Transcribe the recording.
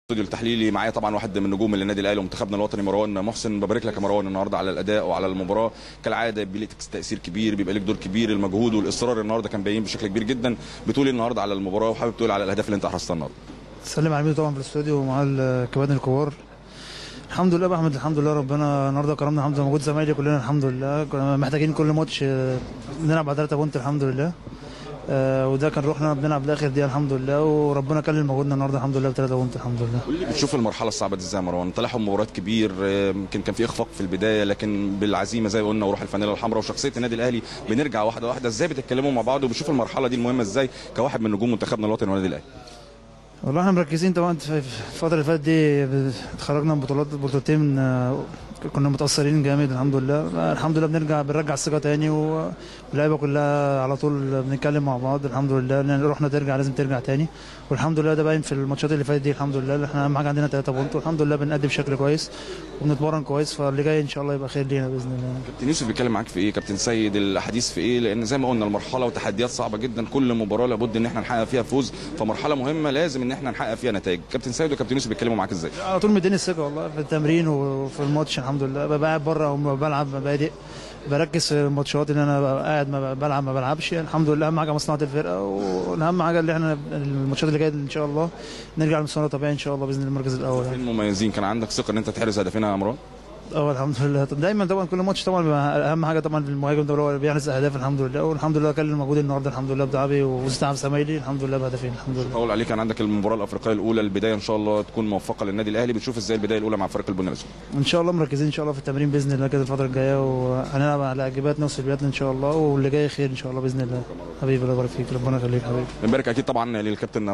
الاستوديو التحليلي معايا طبعا واحد من نجوم النادي الاهلي ومنتخبنا الوطني مروان محسن ببارك لك يا مروان النهارده على الاداء وعلى المباراه كالعاده بيبقى لك تاثير كبير بيبقى لك دور كبير المجهود والاصرار النهارده كان باين بشكل كبير جدا بتقولي النهارده على المباراه وحابب تقول على الاهداف اللي انت حرصتها النهارده سلم على ميدو طبعا في الاستوديو ومع الكباتن الكبار الحمد لله بقى احمد الحمد لله ربنا النهارده كرمنا الحمد لله موجود زمايلي كلنا الحمد لله كنا محتاجين كل ماتش آه، نلعب على 3 بونت الحمد لله آه، وده كان روحنا بنلعب لاخر دقيقه الحمد لله وربنا كلل مجهودنا النهارده الحمد لله ب 3 بونت الحمد لله قول لي بتشوف المرحله الصعبه دي ازاي يا مروان طلعهم مباريات كبير آه، يمكن كان في اخفاق في البدايه لكن بالعزيمه زي ما قلنا وروح الفانيلا الحمراء وشخصيه النادي الاهلي بنرجع واحده واحده ازاي بتتكلموا مع بعض وبتشوف المرحله دي المهمه ازاي كواحد من نجوم منتخبنا الوطني والنادي الاهلي والله احنا مركزين طبعا في في الفتره اللي فاتت دي اتخرجنا من بطولات بطولتين آه، كنا متاثرين جامد الحمد لله آه، الحمد لله بنرجع بنرجع الثقه تاني و- واللعيبه كلها على طول بنتكلم مع بعض الحمد لله لان روحنا ترجع لازم ترجع تاني والحمد لله ده باين في الماتشات اللي فاتت دي الحمد لله احنا اهم حاجه عندنا 3 بونت والحمد لله بنأدي بشكل كويس وبنتمرن كويس فاللي جاي ان شاء الله يبقى خير لينا باذن الله كابتن يوسف بيتكلم معاك في ايه كابتن سيد الاحاديث في ايه لان زي ما قلنا المرحله وتحديات صعبه جدا كل مباراه لابد ان احنا نحقق فيها فوز فمرحله مهمه لازم ان احنا نحقق فيها نتائج كابتن سيد وكابتن يوسف بيتكلموا معاك ازاي على طول مديني الثقه والله في التمرين وفي الماتش الحمد لله ببقى قاعد بره وبلعب بادئ بركز في الماتشات ان انا ببقى قاعد ما بلعب ما بلعبش الحمد لله اهم حاجه مصلحه الفرقه والاهم حاجه اللي احنا الماتشات اللي جايه ان شاء الله نرجع لمستوانا طبيعي ان شاء الله باذن الله المركز الاول يعني. فين مميزين كان عندك ثقه ان انت تحرز هدفين يا مروان اه الحمد لله دايما طبعا كل ماتش طبعا بيبقى اهم حاجه طبعا المهاجم ده هو اللي بيحرز اهداف الحمد لله والحمد لله كان المجهود النهارده الحمد لله بدعبي واستعب زمايلي الحمد لله بهدفين الحمد لله طول عليك كان عندك المباراه الافريقيه الاولى البدايه ان شاء الله تكون موفقه للنادي الاهلي بتشوف ازاي البدايه الاولى مع فريق البني الاسود ان شاء الله مركزين ان شاء الله في التمرين باذن الله كده الفتره الجايه وهنلعب على اجاباتنا وسلبياتنا ان شاء الله واللي جاي خير ان شاء الله باذن الله حبيبي الله يبارك فيك ربنا يخليك حبيبي بنبارك اكيد طبعا للكابتن